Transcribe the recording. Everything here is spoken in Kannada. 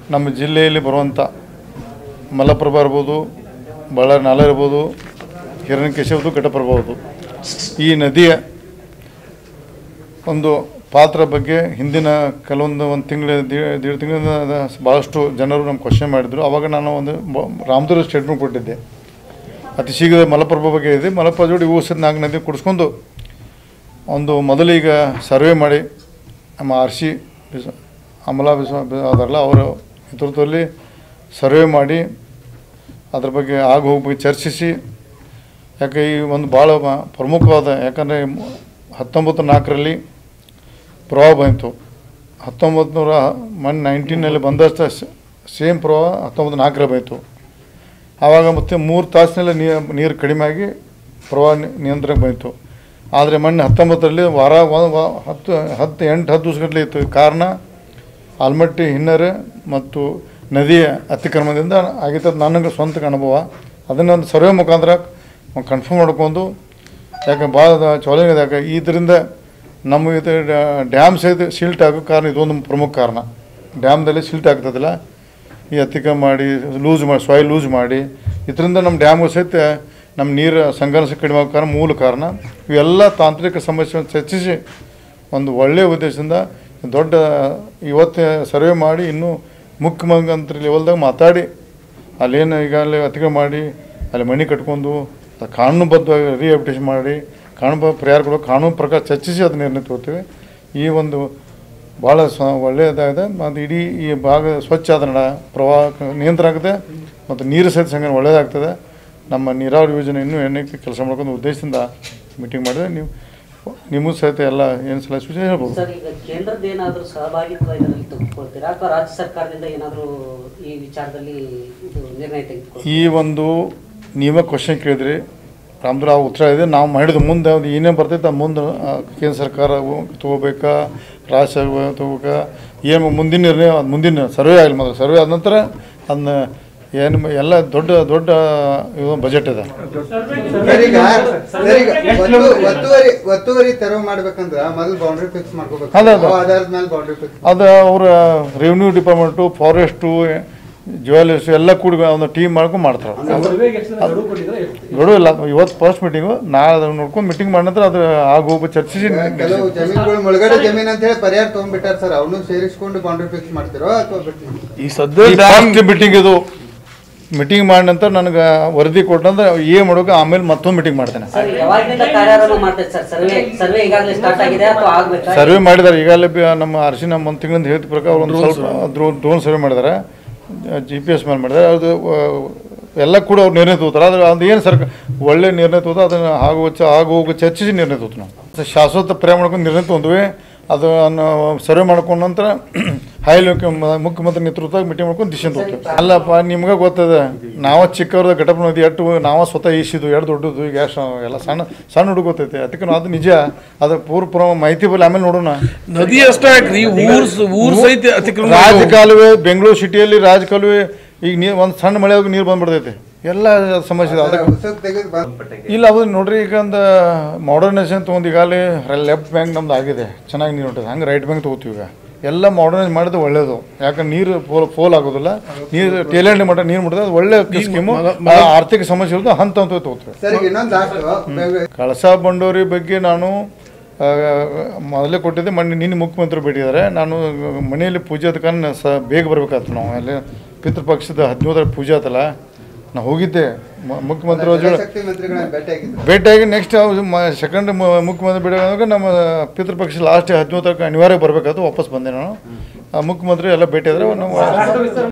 ನಮ್ಮ ಜಿಲ್ಲೆಯಲ್ಲಿ ಬರುವಂಥ ಮಲಪ್ರಭಾ ಇರ್ಬೋದು ಬಳ್ಳಾರಿ ನಾಲ ಇರ್ಬೋದು ಹಿರಣ್ಯಕೇಶವದು ಘಟಪ್ರಭಾ ಇರ್ಬೋದು ಈ ನದಿಯ ಒಂದು ಪಾತ್ರ ಬಗ್ಗೆ ಹಿಂದಿನ ಕೆಲವೊಂದು ಒಂದು ತಿಂಗಳ ದೇಡು ತಿಂಗಳಿಂದ ಅದ- ಭಾಳಷ್ಟು ಜನರು ನಮ್ಮ ಕ್ವಶನ್ ಮಾಡಿದರು ಅವಾಗ ನಾನು ಒಂದು ರಾಮದುರ್ಗ ಸ್ಟೇಟ್ಮೆಂಟ್ ಕೊಟ್ಟಿದ್ದೆ ಅತಿ ಶೀಘ್ರ ಮಲಪ್ರಭಾ ಬಗ್ಗೆ ಇದೆ ಮಲಪ್ರಭಾ ಜೋಡಿ ಇವು ಸಹಿತ ನಾಲ್ಕು ನದಿ ಕುಡಿಸ್ಕೊಂಡು ಒಂದು ಮೊದಲೀಗ ಸರ್ವೆ ಮಾಡಿ ನಮ್ಮ ಆರ್ ಸಿ ಬಿಸ ಅಮಲಾ ಬಿಸ ಅದಾರಲ್ಲ ಅವರು ನೇತೃತ್ವದಲ್ಲಿ ಸರ್ವೆ ಮಾಡಿ ಅದ್ರ ಬಗ್ಗೆ ಆಗ ಹೋಗಿ ಬಗ್ಗೆ ಚರ್ಚಿಸಿ ಯಾಕೆ ಈ ಒಂದು ಭಾಳ ಮ- ಪ್ರಮುಖವಾದ ಯಾಕಂದರೆ ಹತ್ತೊಂಬತ್ತು ನಾಲ್ಕರಲ್ಲಿ ಪ್ರವಾಹ ಬಂತು ಹತ್ತೊಂಬತ್ತು ನೂರ ಒನ್ ನೈನ್ಟೀನಲ್ಲಿ ಬಂದಷ್ಟು ಸೇಮ್ ಪ್ರವಾಹ ಹತ್ತೊಂಬತ್ತು ನಾಲ್ಕರ ಬಂತು ಆವಾಗ ಮತ್ತೆ ಮೂರು ತಾಸಿನಲ್ಲಿ ನೀರು ನೀರು ಕಡಿಮೆ ಆಗಿ ಪ್ರವಾಹ ನಿ- ನಿಯಂತ್ರಣಕ್ಕೆ ಬಂತು ಆದರೆ ಮೊನ್ನೆ ಹತ್ತೊಂಬತ್ತರಲ್ಲಿ ವಾರ ಒಂದು ವಾ- ಹತ್ತು ಹತ್ತು ಎಂಟು ಹತ್ತು ದಿವಸಗಟ್ಟಲೆ ಇತ್ತು ಕಾರಣ ಆಲ್ಮಟ್ಟಿ ಹಿನ್ನರೆ ಮತ್ತು ನದಿಯ ಅತಿಕ್ರಮಣದಿಂದ ಆಗಿತ್ತು ನನಗೆ ಸ್ವಂತ ಅನುಭವ ಅದನ್ನು ಒಂದು ಸರ್ವೆ ಮುಖಾಂತರ ಕನ್ಫರ್ಮ್ ಮಾಡ್ಕೊಂಡು ಯಾಕೆ ಭಾಳ ಚಾಲೆಂಜ್ ಇದೆ ಯಾಕೆ ಇದರಿಂದ ನಮ್ಮ ಇದು ಡ್ಯಾಮ್ ಸಹಿತ ಸಿಲ್ಟ್ ಆಗೋ ಕಾರಣ ಇದೊಂದು ಪ್ರಮುಖ ಕಾರಣ ಡ್ಯಾಮ್ದಲ್ಲಿ ಸಿಲ್ಟ್ ಆಗ್ತದಿಲ್ಲ ಈ ಅತಿಕ್ರಮ ಮಾಡಿ ಲೂಸ್ ಮಾಡಿ ಸಾಯಿಲ್ ಲೂಸ್ ಮಾಡಿ ಇದರಿಂದ ನಮ್ಮ ಡ್ಯಾಮ್ಗೂ ಸಹಿತ ನಮ್ಮ ನೀರು ಸಂಘರ್ಷ ಕಡಿಮೆ ಆಗೋ ಕಾರಣ ಮೂಲ ಕಾರಣ ಇವೆಲ್ಲ ತಾಂತ್ರಿಕ ಸಮಸ್ಯೆಯನ್ನು ಚರ್ಚಿಸಿ ಒಂದು ಒಳ್ಳೆಯ ಉದ್ದೇಶದಿಂದ ದೊಡ್ಡ ಇವತ್ತು ಸರ್ವೆ ಮಾಡಿ ಇನ್ನೂ ಮುಖ್ಯಮಂತ್ರಿ ಲೆವೆಲ್ದಾಗ ಮಾತಾಡಿ ಅಲ್ಲೇನು ಈಗಾಗಲೇ ಅತಿಕ್ರಮ ಮಾಡಿ ಅಲ್ಲಿ ಮನೆ ಕಟ್ಕೊಂಡು ಅದು ಕಾನೂನುಬದ್ಧವಾಗಿ ರಿಹ್ಯಾಬಿಟೇಷನ್ ಮಾಡಿ ಕಾನೂನು ಪರಿಹಾರ ಕೊಡೋ ಕಾನೂನು ಪ್ರಕಾರ ಚರ್ಚಿಸಿ ಅದು ನಿರ್ಣಯ ತಗೋತೀವಿ ಈ ಒಂದು ಭಾಳ ಸ ಒಳ್ಳೆಯದಾಗಿದೆ ಮತ್ತು ಇಡೀ ಈ ಭಾಗ ಸ್ವಚ್ಛ ಆದ ನಡ ಪ್ರವಾಹ ನಿಯಂತ್ರಣ ಆಗುತ್ತೆ ಮತ್ತು ನೀರು ಸಹಿತ ಸಂಗ್ರಹಣೆ ಒಳ್ಳೆಯದಾಗ್ತದೆ ನಮ್ಮ ನೀರಾವರಿ ಯೋಜನೆ ಇನ್ನೂ ಎಣ್ಣೆಗೆ ಕೆಲಸ ಮಾಡ್ಕೊಂಡು ಉದ್ದೇಶದಿಂದ ಮೀಟಿಂಗ್ ಮಾಡಿದ್ರೆ ನೀವು ನಿಮಗೂ ಸಹಿತ ಎಲ್ಲ ಏನು ಸಲಹೆ ಸೂಚನೆ ಹೇಳ್ಬೋದು ಸರ್ ಈಗ ಕೇಂದ್ರದ ಏನಾದರೂ ಸಹಭಾಗಿತ್ವ ಇದರಲ್ಲಿ ತೆಗೆದುಕೊಳ್ತೀರಾ ಅಥವಾ ರಾಜ್ಯ ಸರ್ಕಾರದಿಂದ ಏನಾದರೂ ಈ ವಿಚಾರದಲ್ಲಿ ಇದು ನಿರ್ಣಯ ತೆಗೆದುಕೊಳ್ತೀರಾ ಈ ಒಂದು ನೀವೇ ಕ್ವಶನ್ ಕೇಳಿದ್ರಿ ರಾಮದುರ ಆ ಉತ್ತರ ಇದೆ ನಾವು ಮಾಡಿದ ಮುಂದೆ ಅದು ಏನೇನು ಬರ್ತೈತೆ ಅದು ಮುಂದೆ ಆ, ಕೇಂದ್ರ ಸರ್ಕಾರ ತೊಗೋಬೇಕಾ ರಾಜ್ಯ ಸರ್ಕಾರ ತೊಗೋಬೇಕಾ ಏನು ಮುಂದಿನ ನಿರ್ಣಯ ಅದು ಮುಂದಿನ ಸರ್ವೆ ಆಗಲಿ ಮೊದಲು ಸರ್ವೆ ಆದ ನಂತರ ಅದನ್ನ ಏನು ಎಲ್ಲ ದೊಡ್ಡ ದೊಡ್ಡ ಇದು ಬಜೆಟ್ ಇದೆ ಸರ್ ಈಗ ಸರ್ ಈಗ ಒತ್ತು- ಒತ್ತುವರಿ ಒತ್ತುವರಿ ತೆರವು ಮಾಡ್ಬೇಕಂದ್ರ ಮೊದಲು ಬೌಂಡ್ರಿ ಫಿಕ್ಸ್ ಮಾಡ್ಕೋಬೇಕು ಅದೇ, ಅದೇ. ಯಾವ ಆಧಾರದ ಮೇಲೆ ಬೌಂಡ್ರಿ ಫಿಕ್ಸ್ ಅದು ಅವರ ರೆವಿನ್ಯೂ ಡಿಪಾರ್ಟ್ಮೆಂಟು ಫಾರೆಸ್ಟು ಜ್ಯುವೆಲರ್ಸ್ ಎಲ್ಲ ಕೂಡಿ ಒಂದು ಟೀಮ್ ಮಾಡ್ಕೊಂಡು ಮಾಡ್ತಾರೆ ಗಡುವು ಇಲ್ಲ ಇವತ್ತು ಫಸ್ಟ್ ಮೀಟಿಂಗು ನಾಳೆ ಅದನ್ನ ನೋಡ್ಕೊಂಡು ಮೀಟಿಂಗ್ ಮಾಡಿದ ನಂತರ ಅದು ಆಗ ಹೋಗಿ ಚರ್ಚಿಸಿ ಕೆಲವು ಜಮೀನುಗಳು ಮುಳುಗಡೆ ಜಮೀನ್ ಅಂತ ಹೇಳಿ ಪರಿಹಾರ ತಗೊಂಡ್ಬಿಟ್ಟಾರ ಸರ್ ಅವನು ಸೇರಿಸ್ಕೊಂಡು ಬೌಂಡ್ರಿ ಫಿಕ್ಸ್ ಮಾಡ್ತಿರೋ ಅಥವಾ ಬಿಟ್ಟು ಈ ಸದ್ಯ ಫಸ್ಟ್ ಮೀಟಿಂಗ್ ಇದು ಮೀಟಿಂಗ್ ಮಾಡಿದ ನಂತರ ನನಗೆ ವರದಿ ಕೊಟ್ಟಂದ್ರೆ ಏನು ಮಾಡೋಕೆ ಆಮೇಲೆ ಮತ್ತೊಂದು ಮೀಟಿಂಗ್ ಮಾಡ್ತೇನೆ ಸರ್ ಯಾವಾಗಿನಿಂದ ಕಾರ್ಯಾರಂಭ ಮಾಡ್ತಾರೆ ಸರ್ ಸರ್ವೆ ಸರ್ವೆ ಈಗಾಗಲೇ ಸ್ಟಾರ್ಟ್ ಆಗಿದೆ ಅಥವಾ ಆಗ್ಬೇಕಾ ಸರ್ವೆ ಮಾಡಿದ್ದಾರೆ ಈಗಾಗಲೇ ಬಿ- ನಮ್ಮ ಅರ್ಶಿ ನಮ್ಮ ಒಂದು ತಿಂಗಳಿಂದ ಹೇಳಿದ ಪ್ರಕಾರ ಒಂದು ಸ್ವಲ್ಪ ಡ್ರೋನ್ ಡ್ರೋನ್ ಸರ್ವೆ ಮಾಡಿದ್ದಾರೆ ಜಿ ಪಿ ಎಸ್ ಮೇಲೆ ಮಾಡಿದ್ದಾರೆ ಅದು ಆ, ಎಲ್ಲ ಕೂಡ ಅವ್ರು ನಿರ್ಣಯ ತಗೋತಾರೆ ಆದರೆ ಅದು ಏನು ಸರ್ಕಾರ ಒಳ್ಳೆ ನಿರ್ಣಯ ತಗೋದು ಅದನ್ನು ಆಗೋ ಚ ಆಗೋ ಹೋಗೋ ಚರ್ಚಿಸಿ ನಿರ್ಣಯ ತಗೋತು ನಾವು ಶಾಶ್ವತ ಪರಿಹಾರ ಮಾಡ್ಕೊಂಡು ನಿರ್ಣಯ ತೊಗೊಂಡ್ವಿ ಅದನ್ನು ಸರ್ವೆ ಮಾಡ್ಕೊಂಡ ನಂತರ ಹೈ ಮುಖ್ಯಮಂತ್ರಿ ನೇತೃತ್ವದಾಗ ಮೀಟಿಂಗ್ ಮಾಡ್ಕೊಂಡು ದಿಶೆ ತಗೋತೀವಿ ಅಲ್ಲಪ್ಪ ನಿಮ್ಗೆ ಗೊತ್ತದೆ ನಾವು ಚಿಕ್ಕವ್ರದ ಘಟಪ್ರ ನದಿ ಎಷ್ಟು ನಾವು ಸ್ವತಃ ಈಸಿದ್ದು ಎರಡು ದೊಡ್ಡದು ಈಗ ಎಷ್ಟು ಎಲ್ಲ ಸಣ್ಣ ಸಣ್ಣ ಹುಡುಗ ಗೊತ್ತೈತೆ ಅದಕ್ಕೆ ನಾವು ಅದು ನಿಜ ಅದು ಪೂರ್ವ ಪೂರ್ವ ಮಾಹಿತಿ ಬರಲಿ ಆಮೇಲೆ ನೋಡೋಣ ನದಿ ಅಷ್ಟೇ ಹಾಕ್ರಿ ಊರ್ ಸ- ಊರ್ ಸಹಿತ ಅತಿಕ್ರಮಣ ರಾಜ ಕಾಲುವೆ ಬೆಂಗಳೂರು ಸಿಟಿಯಲ್ಲಿ ರಾಜ ಕಾಲುವೆ ಈಗ ನೀರು ಒಂದು ಸಣ್ಣ ಮಳೆ ಆಗಿ ನೀರು ಬಂದ್ಬಿಡ್ತೈತೆ ಎಲ್ಲ ಸಮಸ್ಯೆ ಇದೆ ಅದಕ್ಕೆ ಉಸುಕ್ ತೆಗೆದು ಬಂದ್ ಇಲ್ಲ ಅದು ನೋಡ್ರಿ ಈಗ ಒಂದು ಮಾಡರ್ನೈಸೇಷನ್ ತೊಗೊಂಡು ಈಗಾಗಲೇ ಲೆಫ್ಟ್ ಬ್ಯಾಂಕ್ ನಮ್ದು ಆಗಿದೆ ಚೆನ್ನಾಗಿ ನೀರು ಹೊಂಟಿದೆ ಹಂಗೆ ರೈಟ್ ಬ್ಯಾಂಕ್ ತೊಗೋತೀವಿ ಈಗ ಎಲ್ಲ ಮಾಡರ್ನೈಸ್ ಮಾಡಿದ್ರೆ ಒಳ್ಳೇದು ಯಾಕಂದ್ರೆ ನೀರು ಫೋಲ್ ಫೋಲ್ ಆಗೋದಿಲ್ಲ ನೀರು ಟೇಲೆಂಡ್ ಮಟ್ಟ ನೀರು ಮುಟ್ಟಿದೆ ಅದು ಒಳ್ಳೆ ಸ್ಕೀಮು ಆರ್ಥಿಕ ಸಮಸ್ಯೆ ಇರೋದು ಹಂತ ಹಂತ ತೊಗೋತೀವಿ ಸರ್ ಈಗ ಇನ್ನೊಂದು ಲಾಸ್ಟ್ ಕಳಸಾ ಬಂಡೂರಿ ಬಗ್ಗೆ ನಾನು ಆ, ಮೊದಲೇ ಕೊಟ್ಟಿದ್ದೆ ಮೊನ್ನೆ ನಿನ್ನೆ ಮುಖ್ಯಮಂತ್ರಿ ಭೇಟಿದ್ದಾರೆ ನಾನು ಮನೆಯಲ್ಲಿ ಪೂಜೆ ಆದ ಕಾರಣ ಸ ಬೇಗ ಬರ್ಬೇಕಾಯ್ತು ನಾವು ಅಲ್ಲಿ ಪಿತೃಪಕ್ಷದ ಹದಿನೇಳರ ಪೂಜೆ ಆತಲ್ಲ ನಾ ಹೋಗಿದ್ದೆ ಮ- ಮುಖ್ಯಮಂತ್ರಿ ಅವ್ರ ಜೊತೆ ಶಕ್ತಿ ಮಂತ್ರಿಗಳನ್ನ ಭೇಟಿ ಆಗಿದ್ರು ಭೇಟಿಯಾಗಿ ನೆಕ್ಸ್ಟ್ ಸೆಕೆಂಡ್ ಮುಖ್ಯಮಂತ್ರಿ ಭೇಟಿ ಆದಾಗ ನಮ್ಮ ಪಿತೃಪಕ್ಷ ಲಾಸ್ಟ್ ಹದಿನೇಳು ತಾರೀಕು ಅನಿವಾರ್ಯ ಬರಬೇಕಾಯ್ತು ವಾಪಸ್ ಬಂದೆ ನಾನು ಆ ಮುಖ್ಯಮಂತ್ರಿ ಎಲ್ಲ ಭೇಟಿ ಆದ್ರೆ ನಾವು